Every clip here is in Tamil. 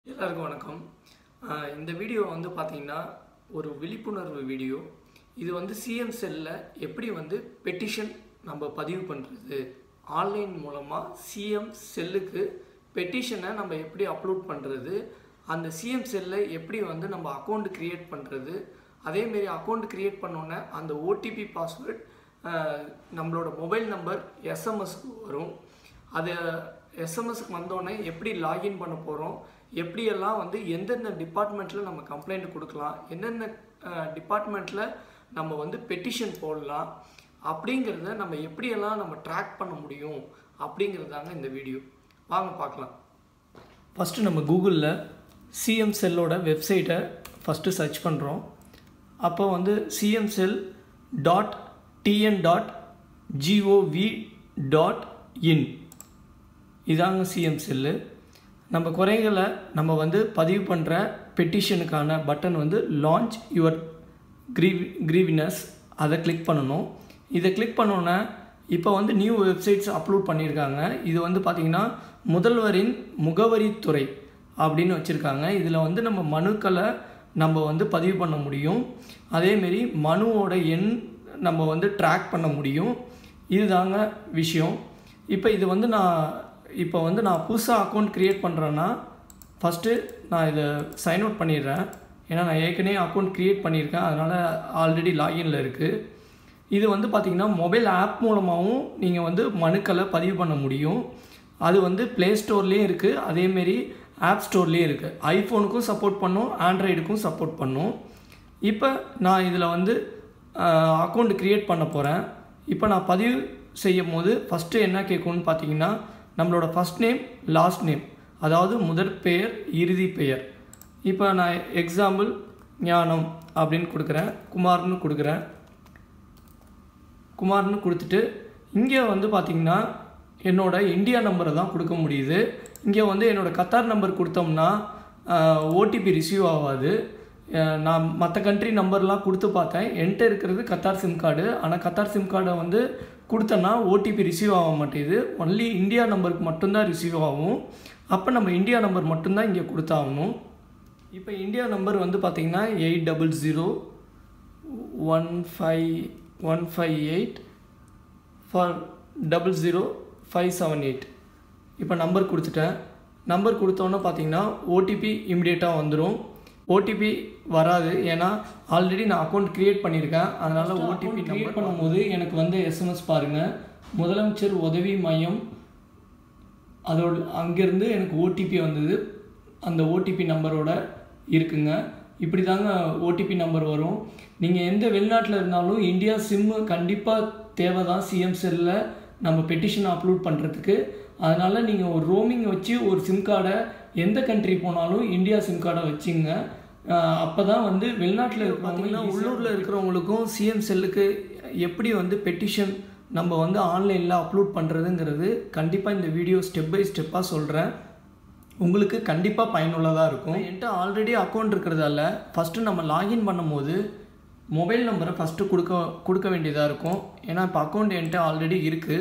எல்லாருக்கும் வணக்கம் ஆஹ் இந்த வீடியோ வந்து பார்த்தீங்கன்னா ஒரு விழிப்புணர்வு வீடியோ இது வந்து சிஎம் செல்லில் எப்படி வந்து பெட்டிஷன் நம்ம பதிவு பண்ணுறது ஆன்லைன் மூலமாக சிஎம் செல்லுக்கு பெட்டிஷனை நம்ம எப்படி அப்லோட் பண்ணுறது அந்த சிஎம் செல்லில் எப்படி வந்து நம்ம அக்கௌண்ட் க்ரியேட் பண்ணுறது அதேமாரி அக்கௌண்ட் க்ரியேட் பண்ணோன்னே அந்த ஓடிபி பாஸ்வேர்ட் நம்மளோட மொபைல் நம்பர் எஸ்எம்எஸ்க்கு வரும் அது எஸ்எம்எஸ்க்கு வந்தோடனே எப்படி லாகின் பண்ண போகிறோம் எப்படியெல்லாம் வந்து எந்தெந்த டிபார்ட்மெண்ட்டில் நம்ம கம்ப்ளைண்ட் கொடுக்கலாம் என்னென்ன டிபார்ட்மெண்ட்டில் நம்ம வந்து பெட்டிஷன் போடலாம் அப்படிங்கிறத நம்ம எப்படியெல்லாம் நம்ம ட்ராக் பண்ண முடியும் அப்படிங்கிறதாங்க இந்த வீடியோ வாங்க பார்க்கலாம் ஃபஸ்ட்டு நம்ம கூகுளில் சிஎம் செல்லோட வெப்சைட்டை ஃபஸ்ட்டு சர்ச் பண்ணுறோம் அப்போ வந்து CM cell dot TN dot GOV dot in இதாங்க சிஎம் செல்லு நம்ம குறைகளை நம்ம வந்து பதிவு பண்ணுற பெட்டிஷனுக்கான பட்டன் வந்து லான்ச் யுவர் க்ரீவ் க்ரீவினஸ் அதை கிளிக் பண்ணணும் இதை கிளிக் பண்ணோன்னே இப்போ வந்து நியூ வெப்சைட்ஸ் அப்லோட் பண்ணியிருக்காங்க இது வந்து பார்த்திங்கன்னா முதல்வரின் முகவரித்துறை அப்படின்னு வச்சுருக்காங்க இதில் வந்து நம்ம மனுக்களை நம்ம வந்து பதிவு பண்ண முடியும் அதேமாரி மனுவோட எண் நம்ம வந்து ட்ராக் பண்ண முடியும் இதுதாங்க விஷயம் இப்போ இது வந்து நான் இப்போ வந்து நான் புதுசாக அக்கௌண்ட் க்ரியேட் பண்ணுறேன்னா ஃபஸ்ட்டு நான் இதை சைன் அவுட் பண்ணிடுறேன் ஏன்னா நான் ஏற்கனவே அக்கௌண்ட் க்ரியேட் பண்ணியிருக்கேன் அதனால் ஆல்ரெடி லாகின்ல இருக்குது இது வந்து பார்த்திங்கன்னா மொபைல் ஆப் மூலமாகவும் நீங்கள் வந்து மனுக்களை பதிவு பண்ண முடியும் அது வந்து ப்ளே ஸ்டோர்லேயும் இருக்குது அதேமாரி ஆப் ஸ்டோர்லேயும் இருக்குது ஐஃபோனுக்கும் சப்போர்ட் பண்ணும் ஆண்ட்ராய்டுக்கும் சப்போர்ட் பண்ணும் இப்போ நான் இதில் வந்து அக்கௌண்ட் க்ரியேட் பண்ண போகிறேன் இப்போ நான் பதிவு செய்யும் போது ஃபஸ்ட்டு என்ன கேட்கும்னு பார்த்தீங்கன்னா நம்மளோட ஃபஸ்ட் நேம் லாஸ்ட் நேம் அதாவது முதற் பெயர் இறுதி பெயர் இப்போ நான் எக்ஸாம்பிள் ஞானம் அப்படின்னு கொடுக்குறேன் குமார்னு கொடுக்குறேன் குமார்னு கொடுத்துட்டு இங்கே வந்து பார்த்திங்கன்னா என்னோட இந்தியா நம்பரை தான் கொடுக்க முடியுது இங்கே வந்து என்னோடய கத்தார் நம்பர் கொடுத்தோம்னா ஓடிபி ரிசீவ் ஆகாது நான் மற்ற கண்ட்ரி நம்பர்லாம் கொடுத்து பார்த்தேன் என்கிட்ட இருக்கிறது கத்தார் சிம் கார்டு ஆனால் கத்தார் சிம் கார்டை வந்து கொடுத்தோன்னா ஓடிபி ரிசீவ் ஆக மாட்டேங்குது ஒன்லி இந்தியா நம்பருக்கு மட்டும்தான் ரிசீவ் ஆகும் அப்போ நம்ம இந்தியா நம்பர் மட்டும்தான் இங்கே கொடுத்தாகணும் இப்போ இந்தியா நம்பர் வந்து பார்த்திங்கன்னா eight double zero one five one five eight four double zero five seven eight இப்போ நம்பர் கொடுத்துட்டேன் நம்பர் கொடுத்தோன்னே பார்த்தீங்கன்னா ஓடிபி இமிடியேட்டாக வந்துடும் ஓடிபி வராது ஏன்னா ஆல்ரெடி நான் அக்கௌண்ட் க்ரியேட் பண்ணியிருக்கேன் அதனால் ஓடிபி க்ரியேட் பண்ணும்போது எனக்கு வந்து எஸ்எம்எஸ் பாருங்கள் முதலமைச்சர் உதவி மையம் அதோட அங்கேருந்து எனக்கு ஓடிபி வந்தது அந்த ஓடிபி நம்பரோட இருக்குங்க இப்படி தாங்க ஓடிபி நம்பர் வரும் நீங்கள் எந்த வெளிநாட்டில் இருந்தாலும் இந்தியா சிம்மு கண்டிப்பாக தேவை தான் சிஎம் செல்லில் நம்ம பெட்டிஷன் அப்லோட் பண்ணுறதுக்கு அதனால் நீங்கள் ஒரு ரோமிங் வச்சு ஒரு சிம் கார்டை எந்த கண்ட்ரி போனாலும் இந்தியா சிம் கார்டை வச்சுங்க அப்போ தான் வந்து வெளிநாட்டில் பார்த்தீங்கன்னா உள்ளூரில் இருக்கிறவங்களுக்கும் சிஎம் செல்லுக்கு எப்படி வந்து பெட்டிஷன் நம்ம வந்து ஆன்லைனில் அப்லோட் பண்ணுறதுங்கிறது கண்டிப்பாக இந்த வீடியோ ஸ்டெப் பை ஸ்டெப்பாக சொல்கிறேன் உங்களுக்கு கண்டிப்பாக பயனுள்ளதாக இருக்கும் என்கிட்ட ஆல்ரெடி அக்கௌண்ட் இருக்கிறதால ஃபஸ்ட்டு நம்ம லாகின் பண்ணும்போது மொபைல் நம்பரை ஃபஸ்ட்டு கொடுக்க கொடுக்க வேண்டியதாக இருக்கும் ஏன்னா இப்போ அக்கௌண்ட் என்கிட்ட ஆல்ரெடி இருக்குது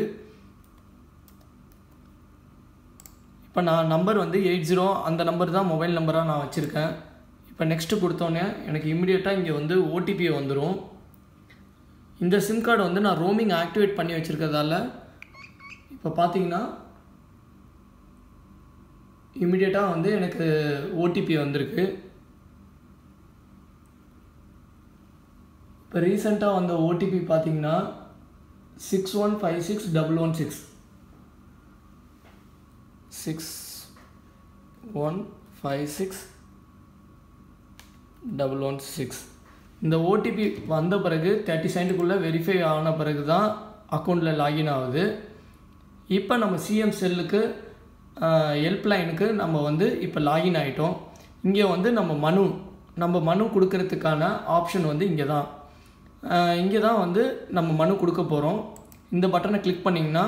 இப்போ நான் நம்பர் வந்து எயிட் ஜீரோ அந்த நம்பர் தான் மொபைல் நம்பராக நான் வச்சுருக்கேன் இப்போ நெக்ஸ்ட்டு கொடுத்தோன்னே எனக்கு இம்மிடியேட்டாக இங்கே வந்து ஓடிபி வந்துடும் இந்த சிம் கார்டு வந்து நான் ரோமிங் ஆக்டிவேட் பண்ணி வச்சுருக்கிறதால இப்போ பார்த்தீங்கன்னா இம்மிடியேட்டாக வந்து எனக்கு ஓடிபி வந்திருக்கு இப்போ ரீசெண்டாக வந்த ஓடிபி பார்த்தீங்கன்னா six one five six double one six six one five six double one six இந்த ஓடிபி வந்த பிறகு தேர்ட்டி செகண்டுக்குள்ளே வெரிஃபை ஆன பிறகு தான் அக்கௌண்ட்டில் லாகின் ஆகுது இப்போ நம்ம சிஎம் செல்லுக்கு ஹெல்ப்லைனுக்கு நம்ம வந்து இப்போ லாகின் ஆகிட்டோம் இங்கே வந்து நம்ம மனு நம்ம மனு கொடுக்கறதுக்கான ஆப்ஷன் வந்து இங்கே தான் இங்கே தான் வந்து நம்ம மனு கொடுக்க போகிறோம் இந்த பட்டனை கிளிக் பண்ணிங்கன்னா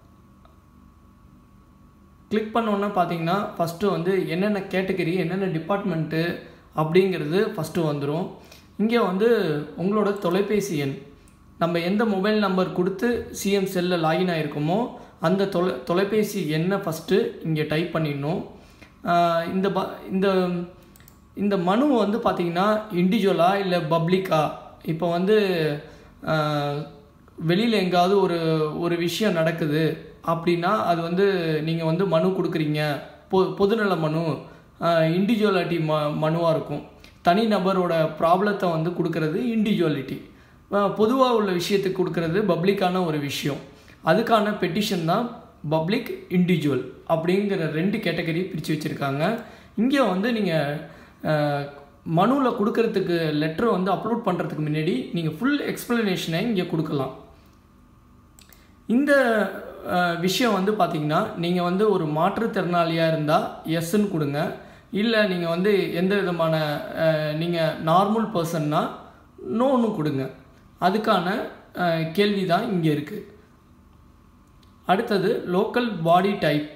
கிளிக் பண்ணோன்னே பார்த்தீங்கன்னா ஃபஸ்ட்டு வந்து என்னென்ன கேட்டகரி என்னென்ன டிபார்ட்மெண்ட்டு அப்படிங்கிறது ஃபஸ்ட்டு வந்துடும் இங்கே வந்து உங்களோட தொலைபேசி எண் நம்ம எந்த மொபைல் நம்பர் கொடுத்து சிஎம் செல்லில் லாகின் ஆகிருக்கோமோ அந்த தொலை தொலைபேசி எண்ணை ஃபஸ்ட்டு இங்கே டைப் பண்ணிடணும் ஆஹ் இந்த ப இந்த இந்த மனு வந்து பார்த்தீங்கன்னா இண்டிவிஜுவலா இல்லை பப்ளிக்கா இப்போ வந்து வெளியில் எங்காவது ஒரு ஒரு விஷயம் நடக்குது அப்படின்னா அது வந்து நீங்கள் வந்து மனு கொடுக்குறீங்க பொ பொதுநல மனு இண்டிவிஜுவலாலிட்டி ம மனுவாக இருக்கும் தனிநபரோட ப்ராப்ளத்தை வந்து கொடுக்கறது இண்டிவிஜுவாலிட்டி பொதுவாக உள்ள விஷயத்துக்கு கொடுக்கறது பப்ளிக்கான ஒரு விஷயம் அதுக்கான பெட்டிஷன் தான் பப்ளிக் இண்டிவிஜுவல் அப்படிங்கிற ரெண்டு கேட்டகரி பிரித்து வச்சுருக்காங்க இங்கே வந்து நீங்கள் மனுவில் கொடுக்கறதுக்கு லெட்டர் வந்து அப்லோட் பண்ணுறதுக்கு முன்னாடி நீங்கள் ஃபுல் எக்ஸ்ப்ளனேஷனை இங்கே கொடுக்கலாம் இந்த அஹ், விஷயம் வந்து பார்த்தீங்கன்னா நீங்கள் வந்து ஒரு மாற்றுத்திறனாளியாக இருந்தால் எஸ்ன்னு கொடுங்க இல்லை நீங்கள் வந்து எந்த விதமான நீங்கள் நார்மல் பர்சன்னா நோன்னு கொடுங்க அதுக்கான அஹ், கேள்வி தான் இங்கே இருக்குது அடுத்தது லோக்கல் பாடி டைப்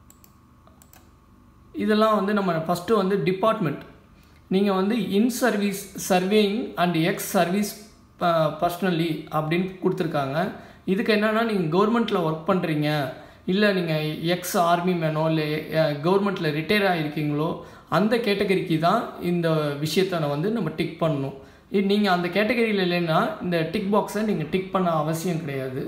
இதெல்லாம் வந்து நம்ம ஃபஸ்ட்டு வந்து டிபார்ட்மெண்ட் நீங்கள் வந்து in service surveying and ex service personally அப்படின்னு கொடுத்துருக்காங்க இதுக்கு என்னென்னா நீங்கள் கவர்மெண்ட்டில் ஒர்க் பண்ணுறீங்க இல்லை நீங்கள் எக்ஸ் ஆர்மி மேனோ இல்லை கவர்மெண்ட்டில் ரிட்டையர் ஆகிருக்கீங்களோ அந்த கேட்டகரிக்கு தான் இந்த விஷயத்தை வந்து நம்ம டிக் பண்ணணும் நீங்கள் அந்த கேட்டகரியில் இல்லைன்னா இந்த டிக் பாக்ஸை நீங்கள் டிக் பண்ண அவசியம் கிடையாது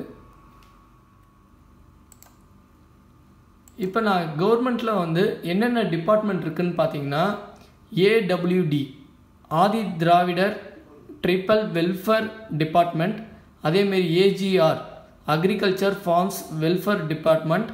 இப்போ நான் கவர்மெண்ட்டில் வந்து என்னென்ன டிபார்ட்மெண்ட் இருக்குன்னு பார்த்தீங்கன்னா AWD Adi Dravidar triple welfare department அதேமாரி AGR agriculture farms welfare department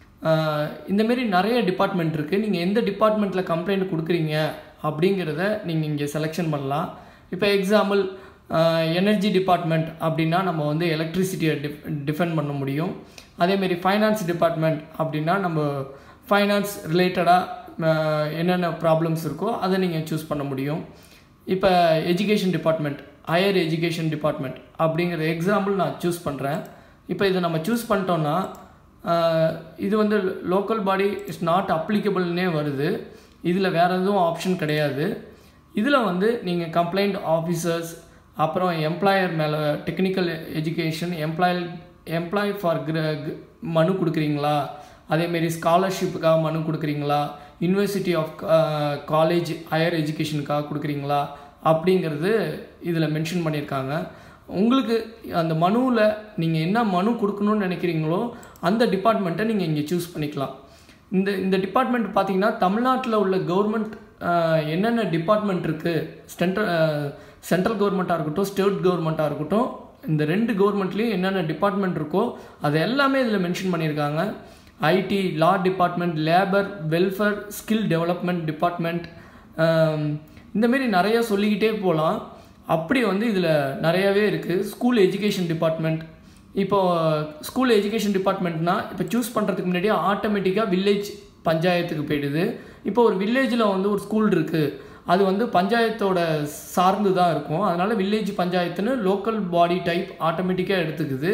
இந்தமாரி நிறைய டிபார்ட்மெண்ட் இருக்குது நீங்கள் எந்த டிபார்ட்மெண்ட்டில் கம்ப்ளைண்ட் கொடுக்குறீங்க அப்படிங்கிறத நீங்கள் இங்கே செலெக்ஷன் பண்ணலாம் இப்போ எக்ஸாம்பிள் எனர்ஜி டிபார்ட்மெண்ட் அப்படின்னா நம்ம வந்து எலக்ட்ரிசிட்டியை டிஃப் டிஃபெண்ட் பண்ண முடியும் அதேமாரி ஃபைனான்ஸ் டிபார்ட்மெண்ட் அப்படின்னா நம்ம ஃபைனான்ஸ் ரிலேட்டடாக என்னென்ன ப்ராப்ளம்ஸ் இருக்கோ அதை நீங்கள் சூஸ் பண்ண முடியும் இப்போ education department higher education department அப்படிங்கிற எக்ஸாம்பிள் நான் சூஸ் பண்ணுறேன் இப்போ இதை நம்ம சூஸ் பண்ணிட்டோன்னா ஆஹ், இது வந்து லோக்கல் பாடி இஸ் நாட் அப்ளிகபிள்னே வருது இதில் வேறு எதுவும் ஆப்ஷன் கிடையாது இதில் வந்து நீங்கள் கம்ப்ளைண்ட் ஆஃபீஸர்ஸ் அப்புறம் எம்ப்ளாயர் மேலே technical education employ employ for மனு கொடுக்குறீங்களா அதேமாரி ஸ்காலர்ஷிப்புக்காக மனு கொடுக்குறீங்களா யூனிவர்சிட்டி ஆஃப் காலேஜ் ஹையர் எஜுகேஷனுக்காக கொடுக்குறீங்களா அப்படிங்கிறது இதில் மென்ஷன் பண்ணியிருக்காங்க உங்களுக்கு அந்த மனுவில் நீங்கள் என்ன மனு கொடுக்கணும்னு நினைக்கிறீங்களோ அந்த டிபார்ட்மெண்ட்டை நீங்கள் இங்கே சூஸ் பண்ணிக்கலாம் இந்த இந்த டிபார்ட்மெண்ட் பார்த்தீங்கன்னா தமிழ்நாட்டில் உள்ள கவர்மெண்ட் என்னென்ன டிபார்ட்மெண்ட் இருக்குது சென்ட்ரல் சென்ட்ரல் கவர்மெண்ட்டாக இருக்கட்டும் ஸ்டேட் கவர்மெண்ட்டாக இருக்கட்டும் இந்த ரெண்டு கவர்மெண்ட்லேயும் என்னென்ன டிபார்ட்மெண்ட் இருக்கோ அது எல்லாமே இதில் மென்ஷன் பண்ணியிருக்காங்க IT law department labour welfare skill development department இந்தமாரி நிறைய சொல்லிக்கிட்டே போகலாம் அப்படி வந்து இதில் நிறையாவே இருக்குது ஸ்கூல் எஜுகேஷன் டிபார்ட்மெண்ட் இப்போ ஸ்கூல் எஜுகேஷன் டிபார்ட்மெண்ட்னா இப்போ சூஸ் பண்ணுறதுக்கு முன்னாடியே ஆட்டோமேட்டிக்காக வில்லேஜ் பஞ்சாயத்துக்கு போயிடுது இப்போ ஒரு வில்லேஜில் வந்து ஒரு ஸ்கூல் இருக்குது அது வந்து பஞ்சாயத்தோட சார்ந்து தான் இருக்கும் அதனால் வில்லேஜ் பஞ்சாயத்துன்னு லோக்கல் பாடி டைப் ஆட்டோமேட்டிக்காக எடுத்துக்குது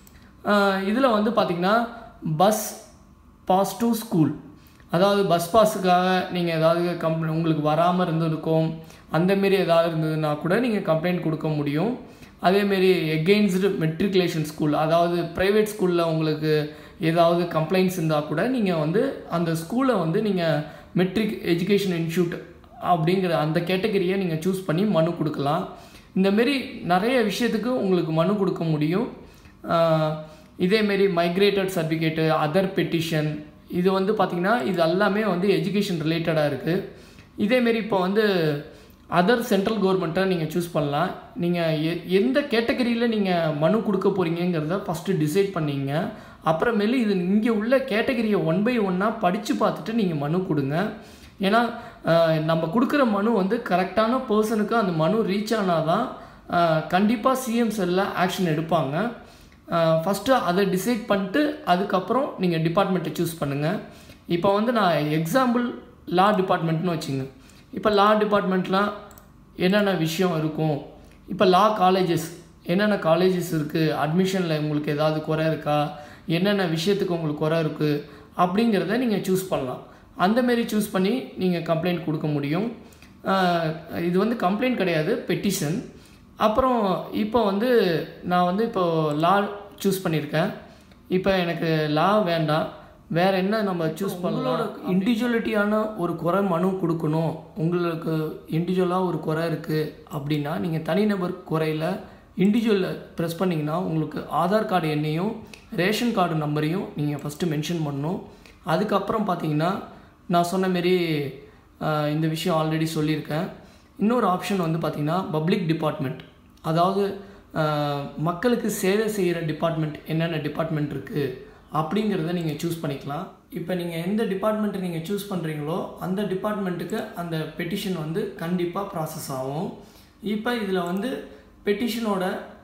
இதில் வந்து பார்த்திங்கன்னா பஸ் பாஸ் டு ஸ்கூல் அதாவது பஸ் பாஸுக்காக நீங்கள் ஏதாவது கம்ப்ளை உங்களுக்கு வராமல் இருந்திருக்கும் அந்தமாரி ஏதாவது இருந்ததுன்னா கூட நீங்கள் கம்ப்ளைண்ட் கொடுக்க முடியும் அதேமாரி எகெயின்ஸ்டு மெட்ரிகுலேஷன் ஸ்கூல் அதாவது ப்ரைவேட் ஸ்கூலில் உங்களுக்கு ஏதாவது கம்ப்ளைண்ட்ஸ் இருந்தால் கூட நீங்கள் வந்து அந்த ஸ்கூலை வந்து நீங்கள் மெட்ரிக் எஜுகேஷன் இன்ஸ்டியூட் அப்படிங்கிற அந்த கேட்டகரியை நீங்கள் சூஸ் பண்ணி மனு கொடுக்கலாம் இந்தமாரி நிறைய விஷயத்துக்கு உங்களுக்கு மனு கொடுக்க முடியும் ஆஹ் இதேமாரி மைக்ரேட்டட் சர்டிஃபிகேட்டு அதர் பெட்டிஷன் இது வந்து பார்த்திங்கன்னா இது எல்லாமே வந்து எஜுகேஷன் ரிலேட்டடாக இருக்குது இதேமாரி இப்போ வந்து அதர் சென்ட்ரல் கவர்மெண்ட்டை நீங்கள் சூஸ் பண்ணலாம் நீங்கள் எ எந்த கேட்டகரியில் நீங்கள் மனு கொடுக்க போகிறீங்கிறத ஃபஸ்ட்டு டிசைட் பண்ணீங்க அப்புறமேலு இது இங்கே உள்ள கேட்டகரியை ஒன் பை ஒன்னாக படித்து பார்த்துட்டு நீங்கள் மனு கொடுங்க ஏன்னா அஹ், நம்ம கொடுக்குற மனு வந்து கரெக்டான பர்சனுக்கு அந்த மனு ரீச் ஆனால் தான் கண்டிப்பாக சிஎம் செல்லில் ஆக்ஷன் எடுப்பாங்க ஃபஸ்ட்டு அதை டிசைட் பண்ணிட்டு அதுக்கப்புறம் நீங்கள் டிபார்ட்மெண்ட்டை சூஸ் பண்ணுங்கள் இப்போ வந்து நான் எக்ஸாம்பிள் லா டிபார்ட்மெண்ட்னு வச்சுங்க இப்போ லா டிபார்ட்மெண்ட்லாம் என்னென்ன விஷயம் இருக்கும் இப்போ லா காலேஜஸ் என்னென்ன காலேஜஸ் இருக்குது அட்மிஷனில் உங்களுக்கு ஏதாவது குறை இருக்கா என்னென்ன விஷயத்துக்கு உங்களுக்கு குறை இருக்குது அப்படிங்கிறத நீங்கள் சூஸ் பண்ணலாம் அந்தமாரி சூஸ் பண்ணி நீங்கள் கம்ப்ளைண்ட் கொடுக்க முடியும் ஆஹ் இது வந்து கம்ப்ளைண்ட் கிடையாது பெட்டிஷன் அப்புறம் இப்போ வந்து நான் வந்து இப்போ லா சூஸ் பண்ணியிருக்கேன் இப்போ எனக்கு லா வேண்டாம் வேறு என்ன நம்ம சூஸ் பண்ணலாம் இண்டிவிஜுவலிட்டியான ஒரு குறை மனு கொடுக்கணும் உங்களுக்கு இண்டிவிஜுவலாக ஒரு குறை இருக்குது அப்படின்னா நீங்கள் தனிநபர் குறையில் இண்டிவிஜுவலில் ப்ரெஸ் பண்ணிங்கன்னா உங்களுக்கு ஆதார் கார்டு எண்ணையும் ரேஷன் கார்டு நம்பரையும் நீங்கள் ஃபஸ்ட்டு மென்ஷன் பண்ணணும் அதுக்கப்புறம் பார்த்தீங்கன்னா நான் சொன்ன மாரி ஆஹ், இந்த விஷயம் ஆல்ரெடி சொல்லியிருக்கேன் இன்னொரு ஆப்ஷன் வந்து பார்த்திங்கன்னா பப்ளிக் டிபார்ட்மெண்ட் அதாவது ஆஹ், மக்களுக்கு சேவை செய்கிற டிபார்ட்மெண்ட் என்னென்ன டிபார்ட்மெண்ட் இருக்குது அப்படிங்கிறத நீங்கள் சூஸ் பண்ணிக்கலாம் இப்போ நீங்கள் எந்த டிபார்ட்மெண்ட்டை நீங்கள் சூஸ் பண்ணுறீங்களோ அந்த டிபார்ட்மெண்ட்டுக்கு அந்த பெட்டிஷன் வந்து கண்டிப்பாக ப்ராசஸ் ஆகும் இப்போ இதில் வந்து பெட்டிஷனோட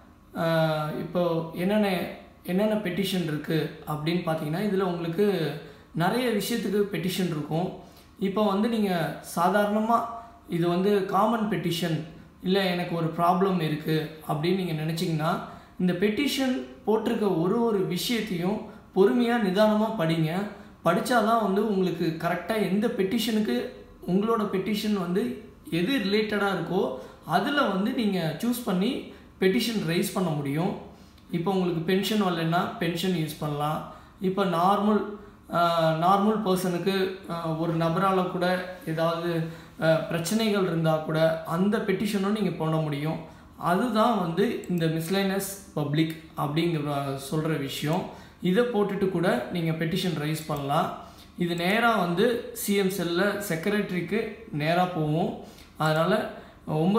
இப்போ என்னென்ன என்னென்ன பெட்டிஷன் இருக்குது அப்படின்னு பார்த்தீங்கன்னா இதில் உங்களுக்கு நிறைய விஷயத்துக்கு பெட்டிஷன் இருக்கும் இப்போ வந்து நீங்கள் சாதாரணமாக இது வந்து காமன் பெட்டிஷன் இல்லை எனக்கு ஒரு ப்ராப்ளம் இருக்குது அப்படின்னு நீங்கள் நினச்சிங்கன்னா இந்த பெட்டிஷன் போட்டிருக்க ஒரு ஒரு விஷயத்தையும் பொறுமையாக நிதானமாக படிங்க படித்தாதான் வந்து உங்களுக்கு கரெக்டாக எந்த பெட்டிஷனுக்கு உங்களோட பெட்டிஷன் வந்து எது ரிலேட்டடாக இருக்கோ அதில் வந்து நீங்கள் சூஸ் பண்ணி பெட்டிஷன் ரைஸ் பண்ண முடியும் இப்போ உங்களுக்கு பென்ஷன் வரலைன்னா பென்ஷன் யூஸ் பண்ணலாம் இப்போ நார்மல் நார்மல் பர்சனுக்கு ஒரு நபரால் கூட ஏதாவது அஹ், பிரச்சனைகள் இருந்தால் கூட அந்த பெட்டிஷனும் நீங்கள் பண்ண முடியும் அதுதான் வந்து இந்த மிஸ்லைனஸ் பப்ளிக் அப்படிங்கிற சொல்கிற விஷயம் இதை போட்டுட்டு கூட நீங்கள் பெட்டிஷன் ரைஸ் பண்ணலாம் இது நேராக வந்து சிஎம் செல்ல செக்ரட்டரிக்கு நேராக போகும் அதனால் ரொம்ப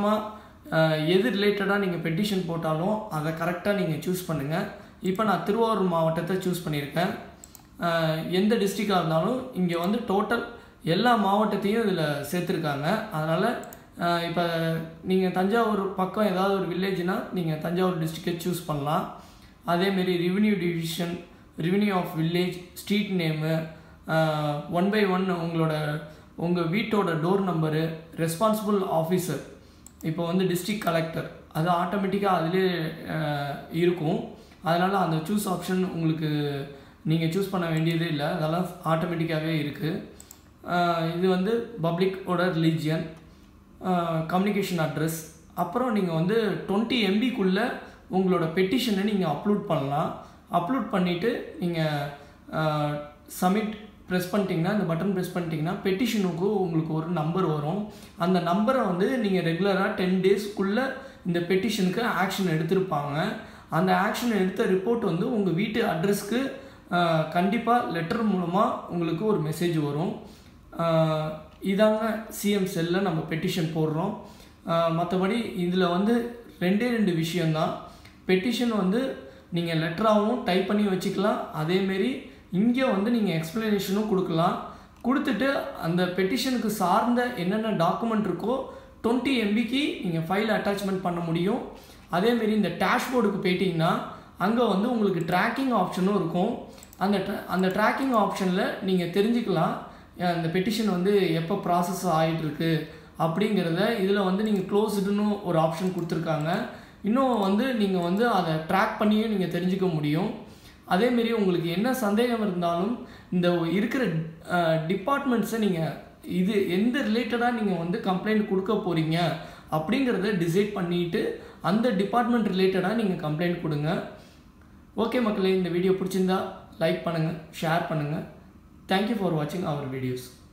கவனமாக எது ரிலேட்டடாக நீங்கள் பெட்டிஷன் போட்டாலும் அதை கரெக்டாக நீங்கள் சூஸ் பண்ணுங்கள் இப்போ நான் திருவாரூர் மாவட்டத்தை சூஸ் பண்ணியிருக்கேன் அஹ் எந்த டிஸ்ட்ரிக்டாக இருந்தாலும் இங்கே வந்து டோட்டல் எல்லா மாவட்டத்தையும் இதில் சேர்த்துருக்காங்க அதனால் இப்போ நீங்கள் தஞ்சாவூர் பக்கம் ஏதாவது ஒரு வில்லேஜ்னால் நீங்கள் தஞ்சாவூர் டிஸ்ட்ரிக்டை சூஸ் பண்ணலாம் அதேமாரி revenue division revenue of village street name one by one உங்களோட உங்கள் வீட்டோட டோர் நம்பரு ரெஸ்பான்சிபிள் ஆஃபீஸர் இப்போ வந்து டிஸ்ட்ரிக்ட் கலெக்டர் அது ஆட்டோமேட்டிக்காக அதிலே அஹ், இருக்கும் அதனால் அந்த சூஸ் ஆப்ஷன் உங்களுக்கு நீங்கள் சூஸ் பண்ண வேண்டியதே இல்லை அதெல்லாம் ஆட்டோமேட்டிக்காகவே இருக்குது இது வந்து பப்ளிக்கோட ரிலீஜியன் கம்யூனிகேஷன் அட்ரஸ் அப்புறம் நீங்கள் வந்து டுவெண்ட்டி எம்பிக்குள்ளே உங்களோட பெட்டிஷனை நீங்கள் அப்லோட் பண்ணலாம் அப்லோட் பண்ணிவிட்டு நீங்கள் சப்மிட் ப்ரெஸ் பண்ணிட்டீங்கன்னா இந்த பட்டன் ப்ரெஸ் பண்ணிட்டீங்கன்னா பெட்டிஷனுக்கு உங்களுக்கு ஒரு நம்பர் வரும் அந்த நம்பரை வந்து நீங்கள் ரெகுலராக டென் டேஸ்க்குள்ளே இந்த பெட்டிஷனுக்கு ஆக்ஷன் எடுத்திருப்பாங்க அந்த ஆக்ஷன் எடுத்த ரிப்போர்ட் வந்து உங்கள் வீட்டு அட்ரஸ்க்கு கண்டிப்பாக லெட்டர் மூலமாக உங்களுக்கு ஒரு மெசேஜ் வரும் ஆஹ் இதாங்க சிஎம் செல்லில் நம்ம பெட்டிஷன் போடுறோம் மற்றபடி இதில் வந்து ரெண்டே ரெண்டு விஷயந்தான் பெட்டிஷன் வந்து நீங்கள் லெட்டராகவும் டைப் பண்ணி வச்சுக்கலாம் அதேமாரி இங்கே வந்து நீங்கள் எக்ஸ்ப்ளனேஷனும் கொடுக்கலாம் கொடுத்துட்டு அந்த பெட்டிஷனுக்கு சார்ந்த என்னென்ன டாக்குமெண்ட் இருக்கோ டுவெண்ட்டி எம்பிக்கு நீங்கள் ஃபைல் அட்டாச்மெண்ட் பண்ண முடியும் அதேமாரி இந்த டேஷ்போர்டுக்கு போயிட்டீங்கன்னா அங்கே வந்து உங்களுக்கு ட்ராக்கிங் ஆப்ஷனும் இருக்கும் அந்த tra- அந்த ட்ராக்கிங் ஆப்ஷனில் நீங்கள் தெரிஞ்சுக்கலாம் அஹ் இந்த பெட்டிஷன் வந்து எப்போ ப்ராசஸ் ஆகிட்டுருக்கு அப்படிங்கிறத இதில் வந்து நீங்கள் க்ளோஸ்டுன்னு ஒரு ஆப்ஷன் கொடுத்துருக்காங்க இன்னும் வந்து நீங்கள் வந்து அதை ட்ராக் பண்ணியும் நீங்கள் தெரிஞ்சுக்க முடியும் அதேமாரி உங்களுக்கு என்ன சந்தேகம் இருந்தாலும் இந்த இருக்கிற டிபார்ட்மெண்ட்ஸை நீங்கள் இது எந்த ரிலேட்டடாக நீங்கள் வந்து கம்ப்ளைண்ட் கொடுக்க போகிறீங்க அப்படிங்கிறத டிசைட் பண்ணிட்டு அந்த டிபார்ட்மெண்ட் ரிலேட்டடாக நீங்கள் கம்ப்ளைண்ட் கொடுங்க ஓகே மக்களே இந்த வீடியோ பிடிச்சிருந்தா லைக் பண்ணுங்கள் ஷேர் பண்ணுங்கள் தேங்க்யூ ஃபார் வாட்சிங் அவர் வீடியோஸ்